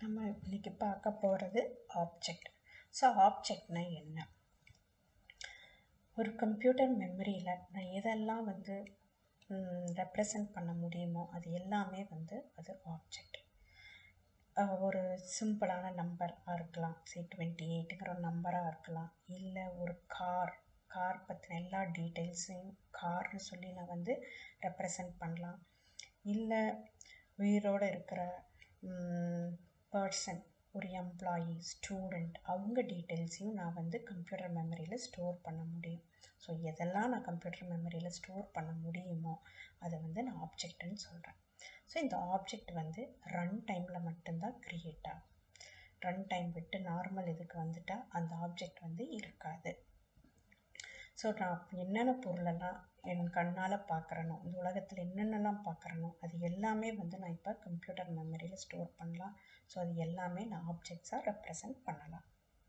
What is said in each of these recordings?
நம்ம இன்னைக்கு பார்க்க போகிறது ஆப்ஜெக்ட் ஸோ ஆப்ஜெக்ட்னா என்ன ஒரு கம்ப்யூட்டர் மெமரியில் நான் எதெல்லாம் வந்து ரெப்ரசன்ட் பண்ண முடியுமோ அது எல்லாமே வந்து அது ஆப்ஜெக்ட் ஒரு சிம்பிளான நம்பராக இருக்கலாம் சி டுவெண்ட்டி எயிட்டுங்கிற ஒரு நம்பராக இருக்கலாம் இல்லை ஒரு கார் கார் பற்றின எல்லா டீட்டெயில்ஸையும் கார்னு சொல்லி நான் வந்து ரெப்ரசன்ட் பண்ணலாம் இல்லை உயிரோடு இருக்கிற பர்சன் ஒரு எம்ப்ளாயி ஸ்டூடெண்ட் அவங்க டீட்டெயில்ஸையும் நான் வந்து கம்ப்யூட்டர் மெமரியில் ஸ்டோர் பண்ண முடியும் ஸோ எதெல்லாம் நான் கம்ப்யூட்டர் மெமரியில் ஸ்டோர் பண்ண முடியுமோ அதை வந்து நான் ஆப்ஜெக்ட்னு சொல்கிறேன் ஸோ இந்த ஆப்ஜெக்ட் வந்து ரன் டைமில் மட்டும்தான் க்ரியேட் ஆகும் ரன் டைம் விட்டு நார்மல் இதுக்கு வந்துட்டால் அந்த ஆப்ஜெக்ட் வந்து இருக்காது ஸோ நான் என்னென்ன பொருளெல்லாம் என் கண்ணால் பார்க்குறனோ இந்த உலகத்தில் என்னென்னலாம் பார்க்குறனோ அது எல்லாமே வந்து நான் இப்போ கம்ப்யூட்டர் மெமரியில் ஸ்டோர் பண்ணலாம் ஸோ அது எல்லாமே நான் ஆப்ஜெக்ட்ஸாக ரெப்ரசன்ட் பண்ணலாம்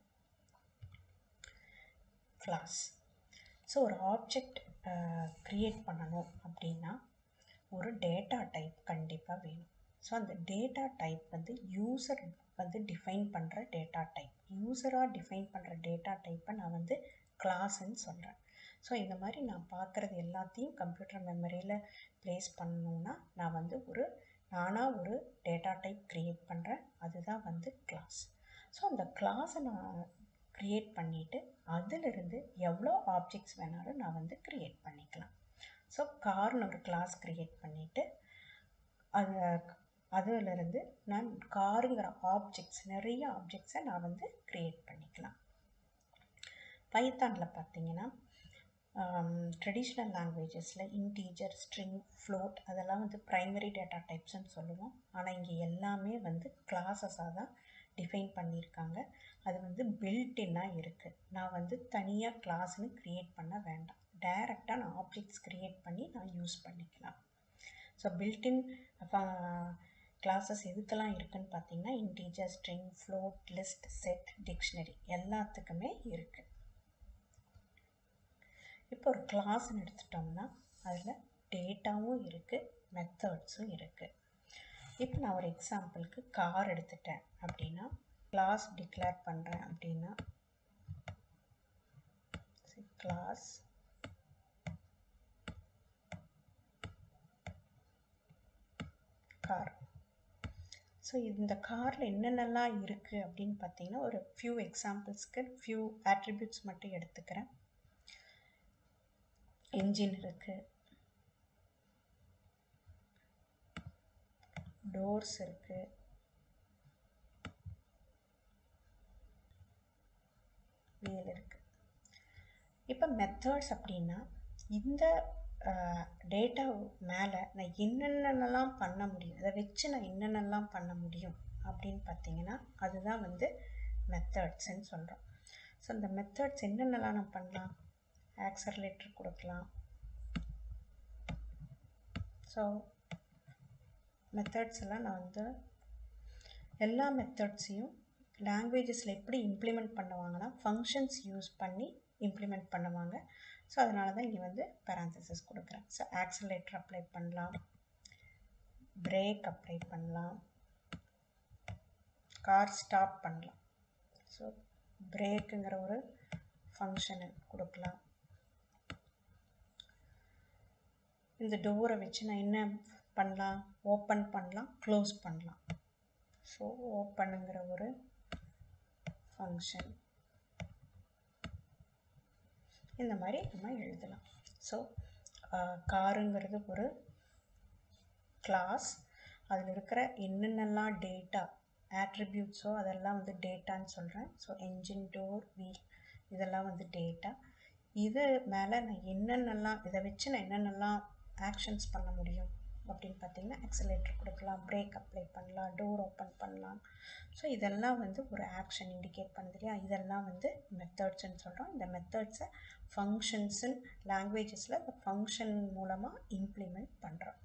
கிளாஸ் ஸோ ஒரு ஆப்ஜெக்ட் க்ரியேட் பண்ணணும் அப்படின்னா ஒரு டேட்டா டைப் கண்டிப்பாக வேணும் ஸோ அந்த டேட்டா டைப் வந்து யூசர் வந்து டிஃபைன் பண்ணுற டேட்டா டைப் யூஸராக டிஃபைன் பண்ணுற டேட்டா டைப்பை நான் வந்து கிளாஸ்ன்னு சொல்கிறேன் ஸோ இந்த மாதிரி நான் பார்க்குறது எல்லாத்தையும் கம்ப்யூட்டர் மெமரியில் ப்ளேஸ் பண்ணணுன்னா நான் வந்து ஒரு நானாக ஒரு டேட்டா டைப் க்ரியேட் பண்ணுறேன் அதுதான் வந்து கிளாஸ் ஸோ அந்த கிளாஸை நான் க்ரியேட் பண்ணிவிட்டு அதிலிருந்து எவ்வளோ ஆப்ஜெக்ட்ஸ் வேணாலும் நான் வந்து க்ரியேட் பண்ணிக்கலாம் ஸோ கார்னு ஒரு கிளாஸ் க்ரியேட் பண்ணிவிட்டு அது அதிலிருந்து நான் காருங்கிற ஆப்ஜெக்ட்ஸ் நிறைய ஆப்ஜெக்ட்ஸை நான் வந்து க்ரியேட் பண்ணிக்கலாம் பைத்தானில் பார்த்தீங்கன்னா ட்ரெடிஷ்னல் லாங்குவேஜஸில் இன்டீஜர் ஸ்ட்ரிங் ஃப்ளோட் அதெல்லாம் வந்து ப்ரைமரி டேட்டா டைப்ஸ்னு சொல்லுவோம் ஆனால் இங்கே எல்லாமே வந்து கிளாஸஸாக தான் டிஃபைன் பண்ணியிருக்காங்க அது வந்து பில்டின்னாக இருக்குது நான் வந்து தனியாக கிளாஸ்னு க்ரியேட் பண்ண வேண்டாம் டைரெக்டாக நான் ஆப்ஜெக்ட்ஸ் க்ரியேட் பண்ணி நான் யூஸ் பண்ணிக்கலாம் ஸோ பில்டின் கிளாஸஸ் எதுக்கெல்லாம் இருக்குதுன்னு பார்த்தீங்கன்னா integer string float list set dictionary எல்லாத்துக்குமே இருக்குது இப்போ ஒரு கிளாஸ்ன்னு எடுத்துட்டோம்னா அதில் டேட்டாவும் இருக்குது மெத்தட்ஸும் இருக்குது இப்போ நான் ஒரு எக்ஸாம்பிளுக்கு கார் எடுத்துட்டேன் அப்படின்னா கிளாஸ் டிக்ளேர் பண்ணுறேன் அப்படின்னா கிளாஸ் கார் ஸோ இந்த காரில் என்னென்னலாம் இருக்குது அப்படின்னு பார்த்தீங்கன்னா ஒரு ஃபியூ எக்ஸாம்பிள்ஸ்க்கு ஃபியூ ஆட்ரிபியூட்ஸ் மட்டும் எடுத்துக்கிறேன் என்ஜின் இருக்கு டோர்ஸ் இருக்கு வீல் இருக்கு இப்போ மெத்தட்ஸ் அப்படின்னா இந்த டேட்டா மேலே நான் என்னென்னலாம் பண்ண முடியும் அதை வச்சு நான் என்னென்னலாம் பண்ண முடியும் அப்படின்னு பார்த்தீங்கன்னா அதுதான் வந்து மெத்தட்ஸ்ன்னு சொல்கிறோம் ஸோ இந்த மெத்தட்ஸ் என்னென்னலாம் நான் பண்ணலாம் ஆக்சர்லேட்டர் கொடுக்கலாம் ஸோ மெத்தட்ஸ் எல்லாம் நான் வந்து எல்லா மெத்தட்ஸையும் லாங்குவேஜஸில் எப்படி இம்ப்ளிமெண்ட் பண்ணுவாங்கன்னா ஃபங்க்ஷன்ஸ் யூஸ் பண்ணி இம்ப்ளிமெண்ட் பண்ணுவாங்க ஸோ அதனால தான் இங்கே வந்து பேராந்தசிஸ் கொடுக்குறேன் ஸோ ஆக்சலேட்டர் அப்ளை பண்ணலாம் பிரேக் அப்ளை பண்ணலாம் கார் ஸ்டாப் பண்ணலாம் ஸோ பிரேக்குங்கிற ஒரு ஃபங்க்ஷனை கொடுக்கலாம் இந்த டோரை வச்சு நான் என்ன பண்ணலாம் ஓப்பன் பண்ணலாம் க்ளோஸ் பண்ணலாம் ஸோ ஓப்பனுங்கிற ஒரு ஃபங்க்ஷன் இந்த மாதிரி நம்ம எழுதலாம் ஸோ காருங்கிறது ஒரு கிளாஸ் அதில் இருக்கிற என்னென்னலாம் டேட்டா ஆட்ரிபியூட்ஸோ அதெல்லாம் வந்து டேட்டான்னு சொல்கிறேன் ஸோ என்ஜின் டோர் வீல் இதெல்லாம் வந்து டேட்டா இது மேலே நான் என்னென்னலாம் இதை வச்சு நான் என்னென்னலாம் ஆக்ஷன்ஸ் பண்ண முடியும் அப்படின்னு பார்த்தீங்கன்னா ஆக்சலேட்டர் கொடுக்கலாம் பிரேக் அப்ளை பண்ணலாம் டோர் ஓப்பன் பண்ணலாம் ஸோ இதெல்லாம் வந்து ஒரு ஆக்ஷன் இண்டிகேட் பண்ணுது இல்லையா இதெல்லாம் வந்து மெத்தட்ஸ்ன்னு சொல்கிறோம் இந்த மெத்தட்ஸை ஃபங்க்ஷன்ஸுன்னு லாங்குவேஜஸில் இந்த ஃபங்க்ஷன் மூலமாக இம்ப்ளிமெண்ட் பண்ணுறோம்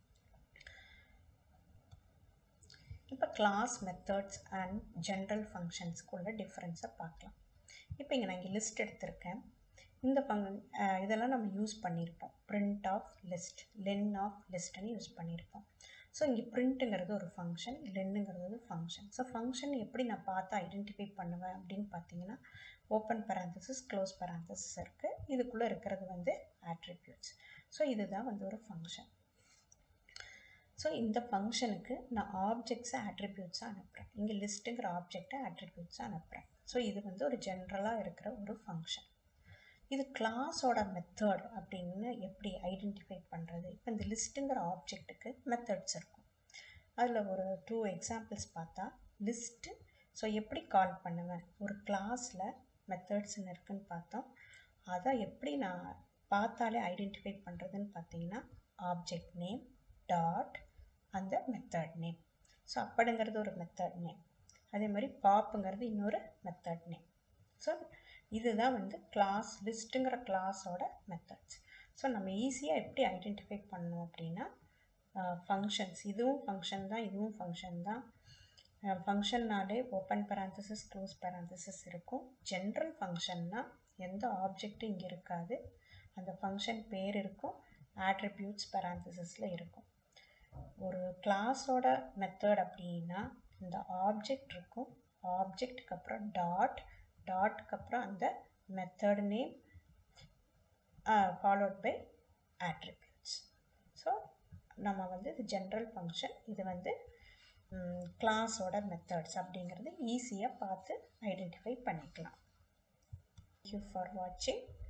இப்போ கிளாஸ் மெத்தட்ஸ் அண்ட் ஜென்ரல் ஃபங்க்ஷன்ஸ்க்குள்ள டிஃப்ரென்ஸை பார்க்கலாம் இப்போ இங்கே நான் இங்கே லிஸ்ட் எடுத்திருக்கேன் இந்த ஃபங் இதெல்லாம் நம்ம யூஸ் பண்ணியிருப்போம் print of list len of லிஸ்ட்னு யூஸ் பண்ணியிருப்போம் ஸோ இங்கே பிரிண்ட்டுங்கிறது ஒரு ஃபங்க்ஷன் லென்னுங்கிறது ஒரு ஃபங்க்ஷன் ஸோ ஃபங்க்ஷன் எப்படி நான் பார்த்து ஐடென்டிஃபை பண்ணுவேன் அப்படின்னு பார்த்தீங்கன்னா ஓப்பன் பராந்தசிஸ் க்ளோஸ் பராந்தசிஸ் இருக்குது இதுக்குள்ளே இருக்கிறது வந்து ஆட்ரிபியூட்ஸ் ஸோ இதுதான் வந்து ஒரு ஃபங்க்ஷன் ஸோ இந்த ஃபங்க்ஷனுக்கு நான் ஆப்ஜெக்ட்ஸை ஆட்ரிபியூட்ஸாக அனுப்புகிறேன் இங்கே லிஸ்ட்டுங்கிற ஆப்ஜெக்டை ஆட்ரிபியூட்ஸாக அனுப்புகிறேன் ஸோ இது வந்து ஒரு ஜென்ரலாக இருக்கிற ஒரு ஃபங்க்ஷன் இது கிளாஸோட மெத்தட் அப்படின்னு எப்படி ஐடென்டிஃபை பண்ணுறது இப்போ இந்த லிஸ்ட்டுங்கிற ஆப்ஜெக்ட்டுக்கு மெத்தட்ஸ் இருக்கும் அதில் ஒரு டூ எக்ஸாம்பிள்ஸ் பார்த்தா லிஸ்ட்டு ஸோ எப்படி கால் பண்ணுவேன் ஒரு கிளாஸில் மெத்தட்ஸ்ன்னு இருக்குன்னு பார்த்தோம் அதை எப்படி நான் பார்த்தாலே ஐடென்டிஃபை பண்ணுறதுன்னு பார்த்தீங்கன்னா ஆப்ஜெக்ட் நேம் டாட் அந்த மெத்தட் நேம் ஸோ அப்படிங்கிறது ஒரு மெத்தட் நேம் அதே மாதிரி பாப்புங்கிறது இன்னொரு மெத்தட் நேம் ஸோ இதுதான் வந்து கிளாஸ் லிஸ்ட்டுங்கிற கிளாஸோட மெத்தட்ஸ் ஸோ நம்ம ஈஸியாக எப்படி ஐடென்டிஃபை பண்ணோம் அப்படின்னா ஃபங்க்ஷன்ஸ் இதுவும் ஃபங்க்ஷன் தான் இதுவும் ஃபங்க்ஷன் தான் ஃபங்க்ஷன்னாலே ஓப்பன் பராந்தசிஸ் க்ளோஸ் பராந்தசிஸ் இருக்கும் ஜென்ரல் ஃபங்க்ஷன்னா எந்த ஆப்ஜெக்ட்டும் இங்கே இருக்காது அந்த ஃபங்க்ஷன் பேர் இருக்கும் ஆட்ரிபியூட்ஸ் பராந்தசிஸில் இருக்கும் ஒரு கிளாஸோட மெத்தட் அப்படின்னா இந்த ஆப்ஜெக்ட் இருக்கும் ஆப்ஜெக்ட்டுக்கு அப்புறம் டாட் டாட்க்கு அப்புறம் அந்த method name followed by attributes so நம்ம வந்து இது ஜென்ரல் ஃபங்க்ஷன் இது வந்து கிளாஸோட மெத்தட்ஸ் அப்படிங்கிறது ஈஸியாக பார்த்து ஐடென்டிஃபை பண்ணிக்கலாம் தேங்க்யூ ஃபார் வாட்சிங்